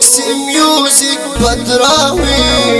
ميكس ميوزك بدراوي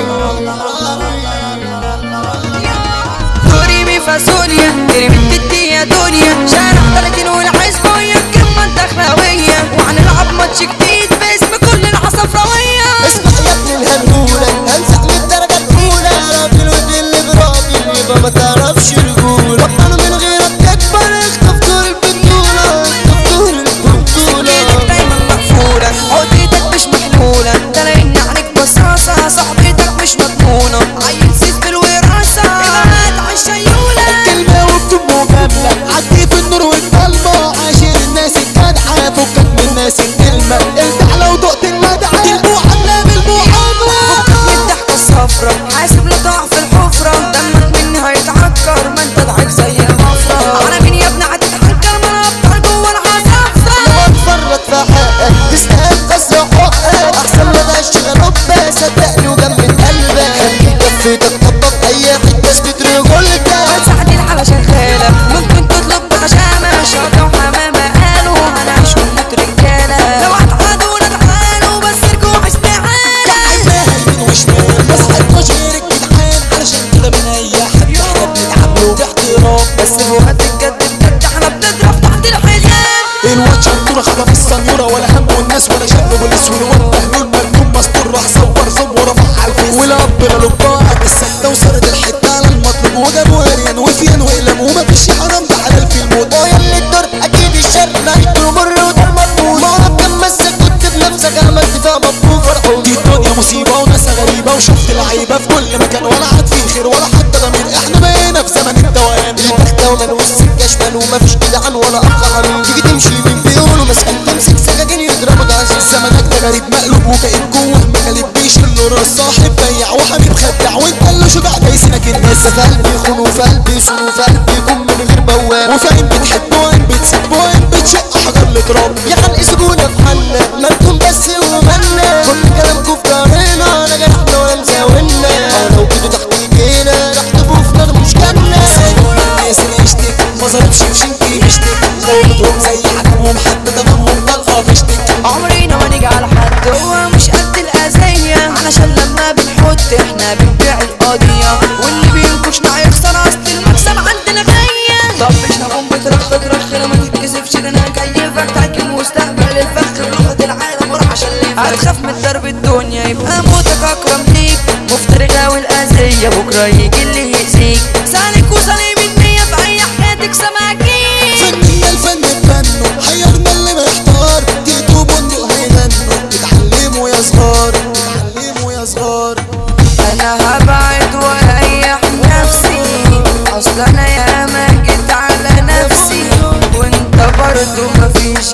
دوري فاصوليا ترمي التتي يا دنيا شارع 30 والحزبية كلمة دخلاوية وهنلعب ماتش جديد باسم كل العصفراوية اسمع يا ابن الهنقولة هنزع من الدرجة الأولى راجل ودل براجل يبقى ما تعرفش رجولة بطلوا من غيرك تكبر اخطف دور البطولة اخطف دور البطولة ايدك دايما مقفولة عقدتك مش محلولة انت لان عليك بصاصة صاحبتك مش مضمونة عيل سيس بالوراثة ابعد عن الشيولة كلمة وبتبقى مجاملة عدي في النور والضلمة عاشر الناس الجدعة فكك من الناس الكلمة ارجع لو دقت المدعى المعاملة بالمعاملة من الضحكة الصفرا حاسب لا تقع في الحفرة دمك مني هيتعكر ما انت ضعيف زي الغفرة على مين يا ابني هتتحكر ما انا ابطال جوه العصافرة لو اتفرط في حقك تستاهل كسر حقك احسن ما بقاش غلبة صدقني وجنب قلبك خليك كفتك طبق اي حته اثبت رجولتك هتساعدين على شغالة ممكن تطلب بغشامة شاطر وحمامة قالوا هنعيش ونموت رجالة لو هتعادونا تعالوا بس ارجعوا استعانة عايزاها يمين وشمال بس حتى غير الجدعان علشان كده من اي حد احنا بنتعاملوا باحترام بس في وقت الجد بجد احنا بنضرب تحت الحزام الواد شطور خطف السنيورة ولا هم والناس ولا شق بوليس والواد مهلول مجنون مستور راح صور زوم ورفع على الفيس والاب للبارة بالسكتة وصارت الحتة على المطلوب وجابوا هريان وفيان وقلم ومفيش حرام ده حلال في الموت ويا اللي الدور اكيد الشر نهايته مر وده مرموز ما هو كان مسك كنت بنفسك عملت فيها مبروك فرحوز دي الدنيا مصيبة وناس غريبة وشفت العيبة في كل مكان ولا حد فيه خير ولا حتى ضمير احنا بقينا في زمن التوام البختة ومن والسكة شمال ومفيش جدعان ولا اخ حميم تيجي تمشي من بيقولوا مسكين تمسك سكاكين يضربوا عزيز زمنك ده غريب مقلوب وكئيب جوه مقالب بيشيل راس صاحب بيع وحبيب خدع وانت اللي شجاع دايسينك الناس في قلبي يخون وفي قلبي يصون وفي قلبي يكون من غير بواب وفي عين بتحب وعين بتسب وعين بتشق حجر لتراب يا خلق سجونة في حالنا ما انتم بس ومالنا كل كلامكم في ظهرنا لا جرحنا ولا مزاولنا اه لو جيتوا تحت ايدينا راح تبقوا في نار مش جنة سايبوا الناس اللي يشتك ما ظلمش في شنكي بيشتك غيرتهم زي حكمهم حتى تمامهم طلقة بيشتك عمرنا ما نيجي على حد هو مش قد الأذية علشان لما بنحط احنا بنبيع القضية واللي بينكشنا هيخسر أصل المكسب عندنا غية طب مش هكون بترخ ترخ لما تتكسفش ده انا كيفك تحكم مستقبل الفخر لغة العالم وراح اشلفك هتخاف من درب الدنيا يبقى موتك أكرم ليك مفتري غاوي الأذية بكرة يجي اللي يأذيك سالك وسليم النية في أي حياتك سماكين فنية الفن اتبنوا حيرنا اللي محتار تيتو بندق هيغنوا اتعلموا يا صغار اتعلموا يا صغار انا هبعد واريح نفسي اصل انا ياما جيت على نفسي وانت برضو مفيش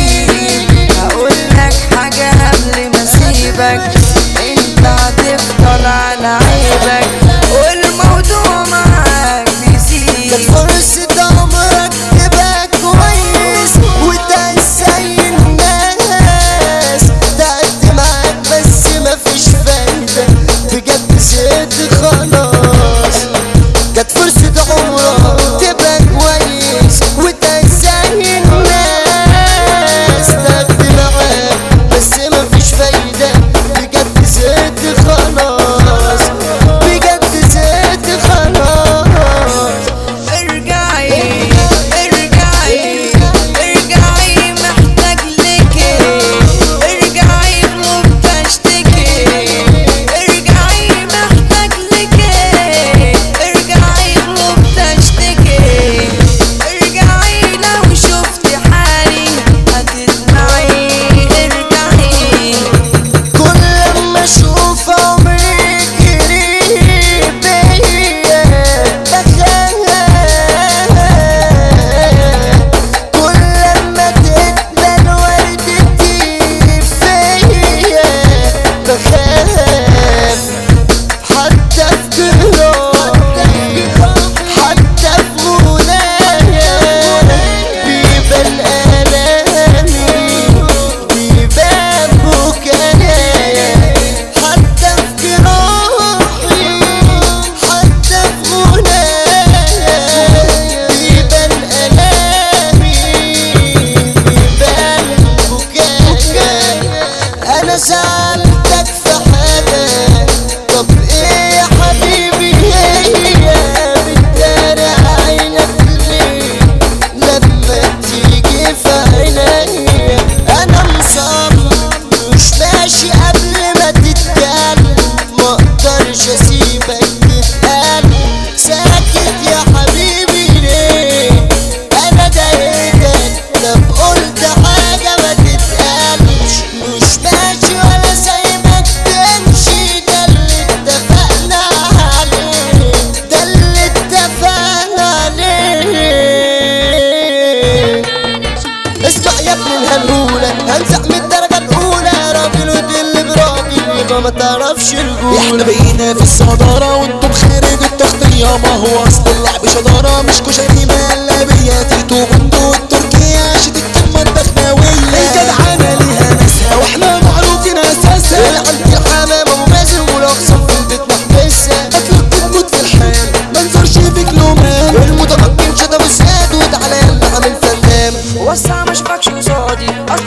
جديد هقول لك حاجة قبل ما اسيبك انت هتفضل على عيبك والموضوع معاك جت بيزيد فرصة عمرك تبقى كويس وده زي الناس تعبت معاك بس مفيش فايدة بجد زهقت خلاص جت فرصة عمرك تبقى كويس وده زي الناس تعبت معاك بس مفيش فايدة بجد انا سألتك في حاجة طب ايه يا حبيبي هي بتداري عينك ليه لما تيجي في عينيا انا مصمم مش ماشي قبل ما تتكلم ما اقدرش اسيبك تتقلب ساكت يا حبيبي ليه انا ضايقتك طب قلت حاجه ما تتقالش مش ماشي ولا سايبك تمشي ده اللي اتفقنا عليه ده اللي اتفقنا عليه اسمع يا ابن الهلهولة هنزع من الدرجة الأولى راجل ودل براجل يبقى ما تعرفش احنا رجولة بقينا في الصدارة وانتم خارج التغطية ما هو اصل اللعب شطارة مش كشري مقلبية تيتو بندو التركية عشت الكلمة الدخلاوية الجدعانة ليها ناسها واحنا معروفين اساسا العند الحمام ابو مازن والاقسام في البيت محبسة هتلوك تموت في الحال منظرش فيك لومان المتمكن شتم الساد وتعالى يلا عامل فنان وسع ما اشوفكش قصادي اصل